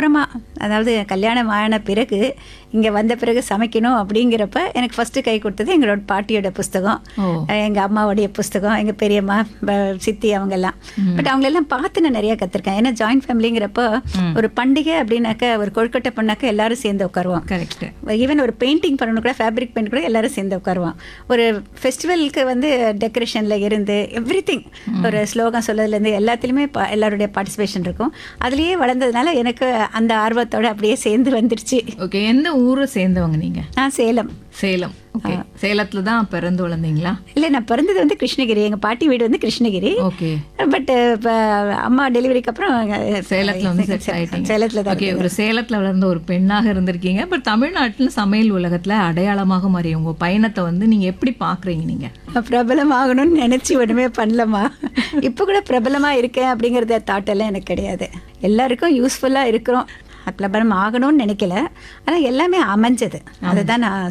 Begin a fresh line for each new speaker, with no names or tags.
அப்புறமா அதாவது கல்யாணம் ஆன பிறகு இங்கே வந்த பிறகு சமைக்கணும் அப்படிங்கிறப்ப எனக்கு ஃபஸ்ட்டு கை கொடுத்தது எங்களோட பாட்டியோட புஸ்தகம்
ஓ
எங்கள் அம்மாவுடைய புஸ்தகம் எங்கள் பெரியம்மா ப- சித்தி அவங்கெல்லாம் பட் அவங்களெல்லாம் பார்த்து நான் நிறைய கற்றுருக்கேன் ஏன்னா ஜாயின்ட் ஃபேமிலிங்கிறப்போ ஒரு பண்டிகை அப்படின்னாக்க ஒரு கொழுக்கட்டை பண்ணாக்க எல்லாரும் சேர்ந்து உட்காருவோம்
கரெக்ட்
ஈவன் ஒரு பெயிண்டிங் பண்ணணும் கூட ஃபேப்ரிக் பெயிண்ட் கூட எல்லாரும் சேர்ந்து உட்காருவோம் ஒரு ஃபெஸ்டிவலுக்கு வந்து டெக்கரேஷனில் இருந்து எவ்ரி ஒரு ஸ்லோகம் சொல்லதுலேருந்து எல்லாத்துலேயுமே பா- எல்லாருடைய பார்ட்டிசிபேஷன் இருக்கும் அதுலேயே வளர்ந்ததுனால எனக்கு அந்த ஆர்வத்தோட அப்படியே சேர்ந்து வந்துடுச்சு
ஓகே எந்த ஊரை சேர்ந்தவங்க நீங்க
நான் சேலம்
சேலம் ஓகே சேலத்துல தான் பிறந்து வளர்ந்தீங்களா
இல்லை நான் பிறந்தது வந்து கிருஷ்ணகிரி எங்கள் பாட்டி வீடு வந்து கிருஷ்ணகிரி
ஓகே
பட் இப்போ அம்மா டெலிவரிக்கு அப்புறம்
சேலத்துல வந்து செட் ஆயிட்டீங்க
சேலத்தில் தான்
ஓகே ஒரு சேலத்துல வளர்ந்த ஒரு பெண்ணாக இருந்திருக்கீங்க பட் தமிழ்நாட்டுல சமையல் உலகத்துல அடையாளமாக மாறிய உங்க பயணத்தை வந்து நீங்க எப்படி பாக்குறீங்க நீங்க
பிரபலம் ஆகணும்னு நினச்சி ஒன்றுமே பண்ணலம்மா இப்போ கூட பிரபலமாக இருக்கேன் அப்படிங்கிறத தாட் எல்லாம் எனக்கு கிடையாது எல்லாருக்கும் யூஸ்ஃபுல்லாக இருக்கிறோம் பிரபலம் ஆகணும்னு நினைக்கல ஆனால் எல்லாமே அமைஞ்சது அதுதான் நான்